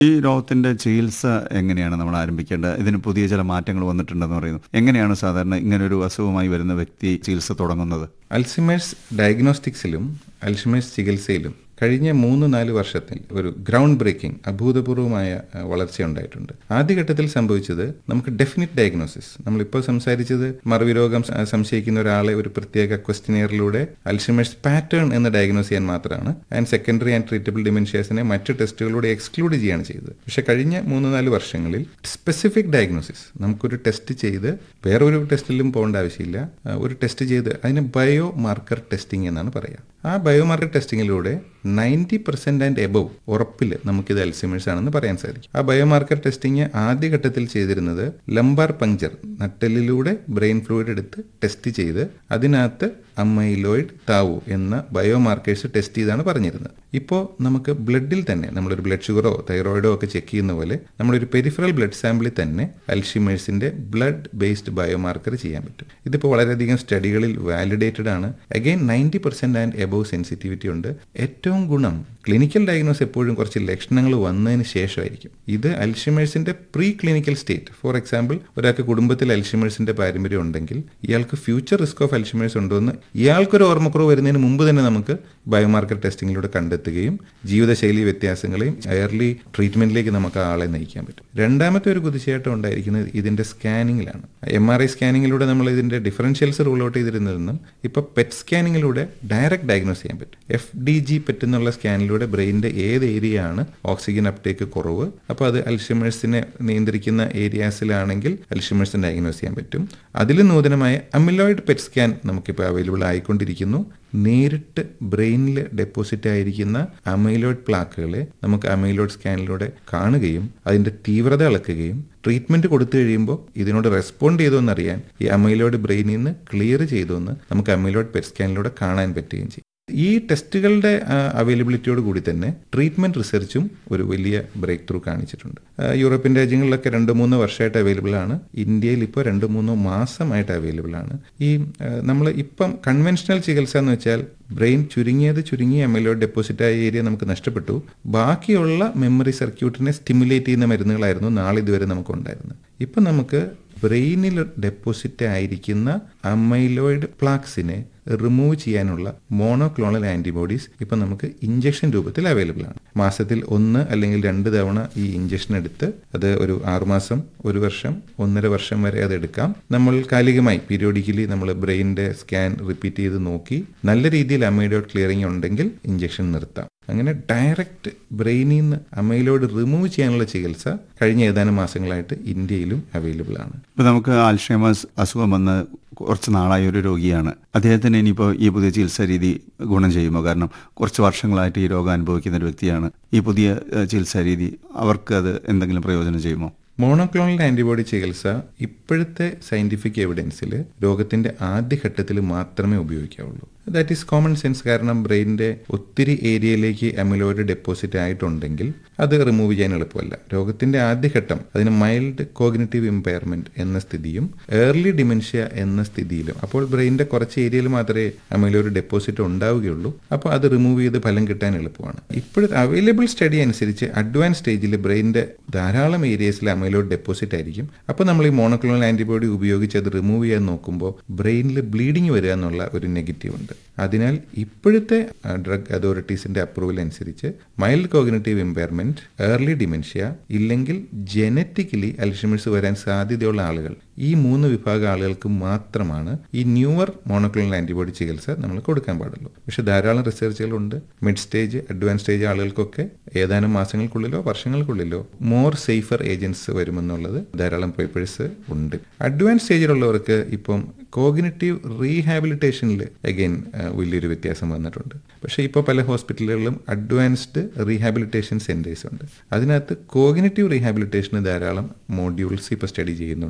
ഈ രോഗത്തിന്റെ ചികിത്സ എങ്ങനെയാണ് നമ്മൾ ആരംഭിക്കേണ്ടത് ഇതിന് പുതിയ ചില മാറ്റങ്ങൾ വന്നിട്ടുണ്ടെന്ന് പറയുന്നു എങ്ങനെയാണ് സാധാരണ ഇങ്ങനൊരു അസുഖമായി വരുന്ന വ്യക്തി ചികിത്സ തുടങ്ങുന്നത് അൽസിമേഴ്സ് ഡയഗ്നോസ്റ്റിക്സിലും അൽഷിമേഴ്സ് ചികിത്സയിലും കഴിഞ്ഞ മൂന്ന് നാല് വർഷത്തിൽ ഒരു ഗ്രൗണ്ട് ബ്രേക്കിംഗ് അഭൂതപൂർവമായ അഹ്, വളർച്ചയുണ്ടായിട്ടുണ്ട് ആദ്യഘട്ടത്തിൽ സംഭവിച്ചത് നമുക്ക് ഡെഫിനിറ്റ് ഡയഗ്നോസിസ് നമ്മളിപ്പോൾ സംസാരിച്ചത് മറവി രോഗം സ- സംശയിക്കുന്ന ഒരാളെ ഒരു പ്രത്യേക ക്വസ്റ്റിനെയറിലൂടെ അൽഷിമേഴ്സ് പാറ്റേൺ എന്ന് ഡയഗ്നോസ് ചെയ്യാൻ മാത്രമാണ് ആൻഡ് സെക്കൻഡറി ആൻഡ് ട്രീറ്റബിൾ ഡിമെൻഷ്യാസിനെ മറ്റ് ടെസ്റ്റുകളിലൂടെ എക്സ്ക്ലൂഡ് ചെയ്യാണ് ചെയ്തത് പക്ഷേ കഴിഞ്ഞ മൂന്ന് നാല് വർഷങ്ങളിൽ സ്പെസിഫിക് ഡയഗ്നോസിസ് നമുക്കൊരു ടെസ്റ്റ് ചെയ്ത് വേറൊരു ടെസ്റ്റിലും പോകേണ്ട ആവശ്യമില്ല ആ, ഒരു ടെസ്റ്റ് ചെയ്ത് അതിന് ബയോ മാർക്കർ ടെസ്റ്റിംഗ് എന്നാണ് പറയുക ആ ബയോ മാർക്കർ ടെസ്റ്റിങ്ങിലൂടെ നയൻറ്റി പെർസെന്റ് ആൻഡ് എബവ് ഉറപ്പിൽ നമുക്കിത് അൽസിമേഴ്സ് ആണെന്ന് പറയാൻ സാധിക്കും ആ ബയോ മാർക്കർ ടെസ്റ്റിംഗ് ആദ്യഘട്ടത്തിൽ ചെയ്തിരുന്നത് ലംബാർ പങ്ചർ നട്ടെല്ലിലൂടെ ബ്രെയിൻ ഫ്ലൂയിഡ് എടുത്ത് ടെസ്റ്റ് ചെയ്ത് അതിനകത്ത് അമ്മൈലോയിഡ് താവു എന്ന ബയോ മാർക്കേഴ്സ് ടെസ്റ്റ് ചെയ്താണ് പറഞ്ഞിരുന്നത് ഇപ്പോൾ നമുക്ക് ബ്ലഡിൽ തന്നെ നമ്മളൊരു ബ്ലഡ് ഷുഗറോ തൈറോയിഡോ ഒക്കെ ചെക്ക് ചെയ്യുന്ന പോലെ നമ്മളൊരു പെരിഫറൽ ബ്ലഡ് സാമ്പിളിൽ തന്നെ അൽഷിമേഴ്സിന്റെ ബ്ലഡ് ബേസ്ഡ് ബയോമാർക്കർ ചെയ്യാൻ പറ്റും ഇതിപ്പോൾ വളരെയധികം സ്റ്റഡികളിൽ വാലിഡേറ്റഡ് ആണ് again ninety percent and above sensitivity ഉണ്ട് ഏറ്റവും ഗുണം ക്ലിനിക്കൽ ഡയഗ്നോസ് എപ്പോഴും കുറച്ച് ലക്ഷണങ്ങൾ വന്നതിന് ശേഷമായിരിക്കും ഇത് അൽഷിമേഴ്സിന്റെ preclinical state for example ഒരാൾക്ക് കുടുംബത്തിൽ അൽഷിമേഴ്സിന്റെ പാരമ്പര്യം ഉണ്ടെങ്കിൽ ഇയാൾക്ക് ഫ്യൂച്ചർ റിസ്ക് ഓഫ് അൽഷിമേഴ്സ് ഉണ്ടോ എന്ന് ഇയാൾക്കൊരു ഓർമ്മക്കുറവ് വരുന്നതിന് മുമ്പ് തന്നെ നമുക്ക് ബയോമാർക്കർ ടെസ്റ്റിങ്ങിലൂടെ കണ്ടെത്തുകയും ജീവിതശൈലി വ്യത്യാസങ്ങളെയും എയർലി ട്രീറ്റ്മെന്റിലേക്ക് നമുക്ക് ആ ആളെ നയിക്കാൻ പറ്റും രണ്ടാമത്തെ ഒരു കുതിച്ചേട്ടം ഉണ്ടായിരിക്കുന്നത് ഇതിന്റെ സ്കാനിങ്ങിലാണ് എം ആർ ഐ സ്കാനിങ്ങിലൂടെ നമ്മൾ ഇതിന്റെ ഡിഫറൻഷ്യൽസ് റൂൾ ഔട്ട് ചെയ്തിരുന്നതെന്നും ഇപ്പൊ പെറ്റ് സ്കാനിങ്ങിലൂടെ ഡയറക്റ്റ് ഡയഗ്നോസ് ചെയ്യാൻ പറ്റും എഫ് ഡി ജി പെറ്റ് എന്നുള്ള സ്കാനിലൂടെ ബ്രെയിനിന്റെ ഏത് ഏരിയ ആണ് ഓക്സിജൻ അപ്ടേക്ക് കുറവ് അപ്പോൾ അത് അൽഷിമേഴ്സിനെ നിയന്ത്രിക്കുന്ന ഏരിയാസിലാണെങ്കിൽ അൽഷിമേഴ്സിനെ ഡയഗ്നോസ് ചെയ്യാൻ പറ്റും അതിൽ നൂതനമായ അമിലോയിഡ് പെറ്റ് സ്കാൻ നമുക്കിപ്പോൾ അവൈലബിൾ ആയിക്കൊണ്ടിരിക്കുന്നു നേരിട്ട് ബ്രെയിനിൽ ഡെപ്പോസിറ്റ് ആയിരിക്കുന്ന അമൈലോയിഡ് പ്ലാക്കുകളെ നമുക്ക് അമൈലോയിഡ് സ്കാനിലൂടെ കാണുകയും അതിന്റെ തീവ്രത അളക്കുകയും ട്രീറ്റ്മെന്റ് കൊടുത്തു കഴിയുമ്പോൾ ഇതിനോട് റെസ്പോണ്ട് ചെയ്തോ എന്നറിയാൻ ഈ അമൈലോയിഡ് ബ്രെയിനിൽ നിന്ന് ക്ലിയർ ചെയ്തോ എന്ന് നമുക്ക് അമൈലോയിഡ് പെറ്റ് സ്കാനിലൂടെ കാണാൻ പറ്റുകയും ചെയ്യും ഈ ടെസ്റ്റുകളുടെ അവൈലബിലിറ്റിയോട് കൂടി തന്നെ ട്രീറ്റ്മെന്റ് റിസർച്ചും ഒരു വലിയ ബ്രേക്ക് ത്രൂ കാണിച്ചിട്ടുണ്ട് ആ, യൂറോപ്യൻ രാജ്യങ്ങളിലൊക്കെ രണ്ട് മൂന്ന് വർഷമായിട്ട് അവൈലബിൾ ആണ് ഇന്ത്യയിൽ ഇപ്പോൾ രണ്ട് മൂന്നോ മാസമായിട്ട് അവൈലബിൾ ആണ് ഈ നമ്മൾ ഇപ്പം കൺവെൻഷണൽ ചികിത്സ എന്ന് വെച്ചാൽ ബ്രെയിൻ ചുരുങ്ങിയത് ചുരുങ്ങിയ എംഎൽഒ ഡെപ്പോസിറ്റ് ആയ ഏരിയ നമുക്ക് നഷ്ടപ്പെട്ടു ബാക്കിയുള്ള മെമ്മറി സർക്യൂട്ടിനെ സ്റ്റിമുലേറ്റ് ചെയ്യുന്ന മരുന്നുകളായിരുന്നു നാളെ ഇതുവരെ നമുക്ക് ഉണ്ടായിരുന്നത് ഇപ്പം നമുക്ക് ബ്രെയിനിൽ ഡെപ്പോസിറ്റ് ആയിരിക്കുന്ന അമൈലോയിഡ് പ്ലാക്സിനെ റിമൂവ് ചെയ്യാനുള്ള മോണോക്ലോണൽ ആന്റിബോഡീസ് ഇപ്പം നമുക്ക് ഇഞ്ചക്ഷൻ രൂപത്തിൽ അവൈലബിൾ ആണ് മാസത്തിൽ ഒന്ന് അല്ലെങ്കിൽ രണ്ട് തവണ ഈ ഇഞ്ചക്ഷൻ എടുത്ത് അത് ഒരു ആറുമാസം ഒരു വർഷം ഒന്നര വർഷം വരെ അത് എടുക്കാം നമ്മൾ കാലികമായി പീരിയോഡിക്കലി നമ്മൾ ബ്രെയിനിന്റെ സ്കാൻ റിപ്പീറ്റ് ചെയ്ത് നോക്കി നല്ല രീതിയിൽ അമൈലോയിഡ് ക്ലിയറിംഗ് ഉണ്ടെങ്കിൽ ഇഞ്ചക്ഷൻ നിർത്താം അങ്ങനെ ഡയറക്റ്റ് ബ്രെയിനിൽ നിന്ന് അമൈലോയിഡ് റിമൂവ് ചെയ്യാനുള്ള ചികിത്സ കഴിഞ്ഞ ഏതാനും മാസങ്ങളായിട്ട് ഇന്ത്യയിലും അവൈലബിൾ ആണ് ഇപ്പൊ നമുക്ക് ആൽഷേമസ് അസുഖം വന്ന് കുറച്ച് നാളായ ഒരു രോഗിയാണ് അദ്ദേഹത്തിന് ഇനിയിപ്പോൾ ഈ പുതിയ ചികിത്സാ രീതി ഗുണം ചെയ്യുമോ കാരണം കുറച്ച് വർഷങ്ങളായിട്ട് ഈ രോഗം അനുഭവിക്കുന്ന ഒരു വ്യക്തിയാണ് ഈ പുതിയ ഏഹ്, ചികിത്സാ രീതി അവർക്ക് അത് എന്തെങ്കിലും പ്രയോജനം ചെയ്യുമോ മോണോക്ലോണൽ ആന്റിബോഡി ചികിത്സ ഇപ്പോഴത്തെ സയന്റിഫിക് എവിഡൻസിൽ രോഗത്തിന്റെ ആദ്യഘട്ടത്തിൽ മാത്രമേ ഉപയോഗിക്കാവുള്ളൂ ദാറ്റ് ഈസ് കോമൺ സെൻസ് കാരണം ബ്രെയിനിന്റെ ഒത്തിരി ഏരിയയിലേക്ക് അമിലോയിഡ് ഡെപ്പോസിറ്റ് ആയിട്ടുണ്ടെങ്കിൽ അത് റിമൂവ് ചെയ്യാൻ എളുപ്പമല്ല രോഗത്തിന്റെ ആദ്യഘട്ടം അതിന് മൈൽഡ് കോഗ്നിറ്റീവ് ഇമ്പയർമെന്റ് എന്ന സ്ഥിതിയും ഏർലി ഡിമെൻഷ്യ എന്ന സ്ഥിതിയിലും അപ്പോൾ ബ്രെയിനിന്റെ കുറച്ച് ഏരിയയിൽ മാത്രമേ അമിലോയിഡ് ഡെപ്പോസിറ്റ് ഉണ്ടാവുകയുള്ളൂ അപ്പോൾ അത് റിമൂവ് ചെയ്ത് ഫലം കിട്ടാൻ എളുപ്പമാണ് ഇപ്പോഴത്തെ അവൈലബിൾ സ്റ്റഡി അനുസരിച്ച് അഡ്വാൻസ് സ്റ്റേജിൽ ബ്രെയിനിന്റെ ധാരാളം ഏരിയസിൽ അമൈലോയിഡ് ഡെപ്പോസിറ്റ് ആയിരിക്കും അപ്പോൾ നമ്മൾ ഈ മോണോക്ലോണൽ ആന്റിബോഡി ഉപയോഗിച്ച് അത് റിമൂവ് ചെയ്യാൻ നോക്കുമ്പോൾ ബ്രെയിനിൽ ബ്ലീഡിങ് വരിക എന്നുള്ള ഒരു നെഗറ്റീവ് ഉണ്ട് അതിനാൽ ഇപ്പോഴത്തെ ഡ്രഗ് അതോറിറ്റീസിന്റെ അപ്രൂവൽ അനുസരിച്ച് mild cognitive impairment early dementia ഇല്ലെങ്കിൽ ജനറ്റിക്കലി അൽഷിമേഴ്സ് വരാൻ സാധ്യതയുള്ള ആളുകൾ ഈ മൂന്ന് വിഭാഗം ആളുകൾക്ക് മാത്രമാണ് ഈ ന്യൂവർ മോണോക്ലോണൽ ആന്റിബോഡി ചികിത്സ നമ്മൾ കൊടുക്കാൻ പാടുള്ളൂ പക്ഷെ ധാരാളം റിസർച്ചുകളുണ്ട് മിഡ് സ്റ്റേജ് അഡ്വാൻസ് സ്റ്റേജ് ആളുകൾക്കൊക്കെ ഏതാനും മാസങ്ങൾക്കുള്ളിലോ വർഷങ്ങൾക്കുള്ളിലോ മോർ സേഫർ ഏജൻസ് വരുമെന്നുള്ളത് ധാരാളം പേപ്പേഴ്സ് ഉണ്ട് അഡ്വാൻസ് സ്റ്റേജിലുള്ളവർക്ക് ഇപ്പം കോഗ്നിറ്റീവ് റീഹാബിലിറ്റേഷനിൽ അഗൈൻ വലിയൊരു വ്യത്യാസം വന്നിട്ടുണ്ട് പക്ഷേ ഇപ്പോൾ പല ഹോസ്പിറ്റലുകളിലും അഡ്വാൻസ്ഡ് റീഹാബിലിറ്റേഷൻ സെന്റേഴ്സ് ഉണ്ട് അതിനകത്ത് കോഗ്നിറ്റീവ് റീഹാബിലിറ്റേഷന് ധാരാളം മോഡ്യൂൾസ് ഇപ്പോൾ സ്റ്റഡി ചെയ്യുന്നുണ്ട് നമ്മൾ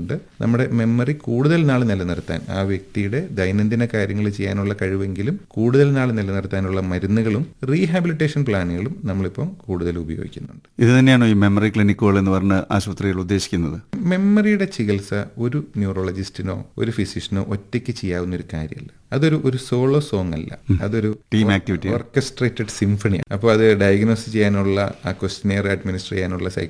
നമ്മുടെ മെമ്മറി കൂടുതൽ നാൾ നിലനിർത്താൻ ആ വ്യക്തിയുടെ ദൈനംദിന കാര്യങ്ങൾ ചെയ്യാനുള്ള കഴിവെങ്കിലും കൂടുതൽ നാൾ നിലനിർത്താനുള്ള മരുന്നുകളും റീഹാബിലിറ്റേഷൻ പ്ലാനുകളും നമ്മളിപ്പം കൂടുതൽ ഉപയോഗിക്കുന്നുണ്ട് ഇത് തന്നെയാണോ ഈ മെമ്മറി ക്ലിനിക്കുകൾ എന്ന് പറഞ്ഞ ആശുപത്രികൾ ഉദ്ദേശിക്കുന്നത് മെമ്മറിയുടെ ചികിത്സ ഒരു ന്യൂറോളജിസ്റ്റിനോ ഒരു ഫിസിഷ്യനോ ഒറ്റയ്ക്ക് ചെയ്യാവുന്ന ഒരു കാര്യമല്ല അതൊരു ഒരു സോളോ സോങ് അല്ല അതൊരു ടീം ആക്ടിവിറ്റി ഓർക്കസ്ട്രേറ്റഡ് സിംഫണിയാണ് അപ്പോൾ അത് ഡയഗ്നോസ് ചെയ്യാനുള്ള ആ ക്വസ്റ്റിനെയർ അഡ്മിനിസ്റ്റർ ചെയ്യാനുള്ള